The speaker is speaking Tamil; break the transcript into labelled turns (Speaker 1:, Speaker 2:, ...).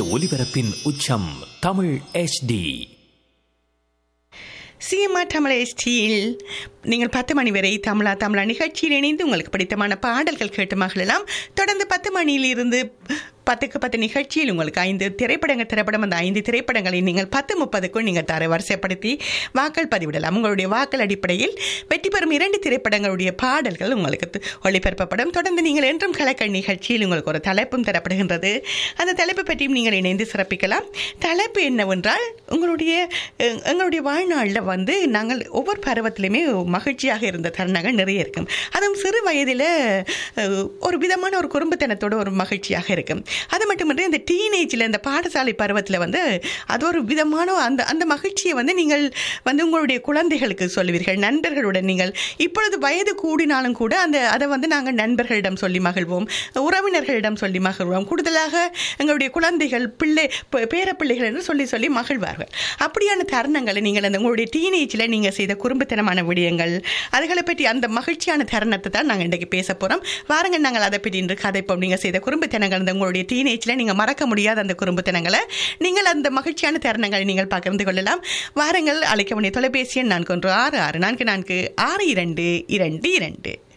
Speaker 1: ஒலிபரப்பின் உச்சம் தமிழ் HD
Speaker 2: சிஎம்ஆர் தமிழ் எஸ்டியில் நீங்கள் பத்து மணி வரை தமிழா தமிழா நிகழ்ச்சியில் இணைந்து உங்களுக்கு பிடித்தமான பாடல்கள் கேட்டு மகிழலாம் தொடர்ந்து பத்து மணியிலிருந்து பத்துக்கு பத்து நிகழ்ச்சியில் உங்களுக்கு ஐந்து திரைப்படங்கள் திரைப்படம் அந்த ஐந்து திரைப்படங்களை நீங்கள் பத்து முப்பதுக்குள் நீங்கள் தர வரிசைப்படுத்தி வாக்கள் பதிவிடலாம் உங்களுடைய வாக்கள் அடிப்படையில் வெற்றி பெறும் இரண்டு திரைப்படங்களுடைய பாடல்கள் உங்களுக்கு து- ஒளிபரப்பப்படும் தொடர்ந்து நீங்கள் என்றும் கலக்கல் நிகழ்ச்சியில் உங்களுக்கு ஒரு தலைப்பும் தரப்படுகின்றது அந்த தலைப்பு பற்றியும் நீங்கள் இணைந்து சிறப்பிக்கலாம் தலைப்பு என்னவென்றால் உங்களுடைய அஹ், எங்களுடைய வாழ்நாளில் வந்து நாங்கள் ஒவ்வொரு பருவத்திலுமே மகிழ்ச்சியாக இருந்த தருணங்கள் நிறைய இருக்கும் அதுவும் சிறு வயதில் அஹ், ஒரு விதமான ஒரு குறும்புத்தனத்தோட ஒரு மகிழ்ச்சியாக இருக்கும் அது மட்டுமின்றி இந்த டீனேஜில் இந்த பாடசாலை பருவத்தில் வந்து அது ஒரு விதமான அந்த அந்த மகிழ்ச்சியை வந்து நீங்கள் வந்து உங்களுடைய குழந்தைகளுக்கு சொல்லுவீர்கள் நண்பர்களுடன் நீங்கள் இப்பொழுது வயது கூடினாலும் கூட அந்த அதை வந்து நாங்கள் நண்பர்களிடம் சொல்லி மகிழ்வோம் உறவினர்களிடம் சொல்லி மகிழ்வோம் கூடுதலாக எங்களுடைய குழந்தைகள் பிள்ளை ப- பேர பிள்ளைகள் என்று சொல்லி சொல்லி மகிழ்வார்கள் அப்படியான தருணங்களை நீங்கள் அந்த உங்களுடைய டீனேஜில் நீங்கள் செய்த குறும்புத்தனமான விடயங்கள் அதுகளை பற்றி அந்த மகிழ்ச்சியான தருணத்தை தான் நாங்கள் இன்றைக்கு பேச போகிறோம் வாருங்கள் நாங்கள் அதை பற்றி இன்று கதைப்போம் நீங்கள் செய்த குறும்புத்தனங்கள் அந்த உங்களுடைய டீனேஜில் நீங்கள் மறக்க முடியாத அந்த குறும்புத்தனங்களை நீங்கள் அந்த மகிழ்ச்சியான தருணங்களை நீங்கள் பகிர்ந்து கொள்ளலாம் வாருங்கள் அழைக்க வேண்டிய தொலைபேசி எண் நான்கு ஒன்று ஆறு ஆறு நான்கு நான்கு ஆறு இரண்டு இரண்டு இரண்டு